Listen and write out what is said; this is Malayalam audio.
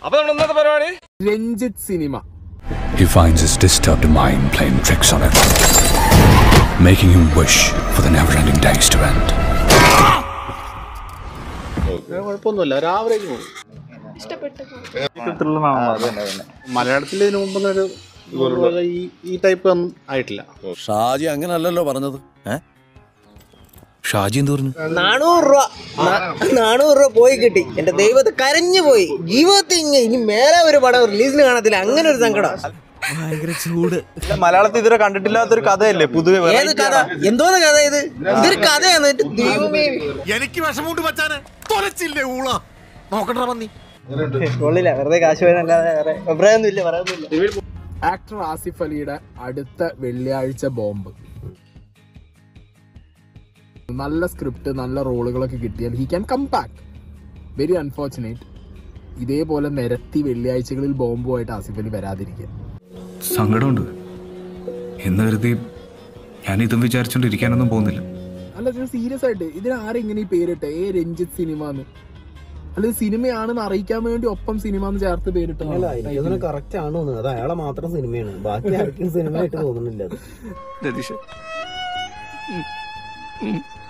അപ്പൊ നമ്മുടെ ഇന്നത്തെ പരിപാടി Ranjith cinema He finds his disturbed mind playing tricks on him, making him wish for the never ending days to end. കുഴപ്പമൊന്നുമില്ല ഒരു ആവറേജ് മൂവി മലയാളത്തിൽ ഇതിനു മുമ്പൊന്നും ഒരു ഇതുപോലെ ഈ ഈ ടൈപ്പ് ഒന്നും ആയിട്ടില്ല ഷാജി അങ്ങനല്ലല്ലോ പറഞ്ഞത് ഏ ഷാജി എന്ത് പറഞ്ഞു നാനൂറ് രൂപ നാ- നാനൂറ് രൂപ പോയി കിട്ടി എന്റെ ദൈവത്തെ കരഞ്ഞു പോയി ജീവിതത്തിൽ ഇങ്ങ ഇനി മേലെ ഒരു പടം റിലീസിന് കാണത്തില്ല അങ്ങനെ ഒരു സങ്കടം മലയാളത്തിൽ ഇതുവരെ കണ്ടിട്ടില്ലാത്തൊരു കഥയല്ലേ പൊതുവെ ഏത് കഥ എന്തോന്ന് കഥ ഇത് ഇതൊരു കഥയാണ് ഇത് ദൈവമേ എനിക്ക് വിഷമുണ്ട് മച്ചാനെ തൊലച്ചില്ലേ ഊള നോക്കട്ടെ പന്നി കൊള്ളില്ല വെറുതെ കാശ് പോയതല്ലാതെ വേറെ അഭിപ്രായമൊന്നും ഇല്ല പറയാനൊന്നുമില്ല ആക്ടർ ആസിഫ് അലിയുടെ അടുത്ത വെള്ളിയാഴ്ച ബോംബ് നല്ല സ്ക്രിപ്റ്റ് നല്ല റോളുകളൊക്കെ കിട്ടിയാൽ he can come back very unfortunate ഇതേപോലെ നിരത്തി വെള്ളിയാഴ്ചകളിൽ ബോംബുമായിട്ട് ആസിഫ് അലി വരാതിരിക്കുക സങ്കടമുണ്ട് എന്ന് കരുതി ഞാൻ ഇതും വിചാരിച്ചോണ്ടിരിക്കാനൊന്നും പോകുന്നില്ല അല്ല സീരിയസ് ആയിട്ട് ഇതിന് ആരെങ്ങനെ ഈ പേരിട്ടെ ഏ രഞ്ജിത്ത് സിനിമ എന്ന് അല്ല ഇത് സിനിമയാണെന്ന് അറിയിക്കാൻ വേണ്ടി ഒപ്പം സിനിമ എന്ന് ചേർത്ത് പേരിട്ടതാണ് കറക്റ്റ് ആണോ അത് അയാളെ മാത്രം സിനിമയാണ് ബാക്കി ആർക്കും സിനിമയായിട്ട് തോന്നുന്നില്ല അത് രതീഷ്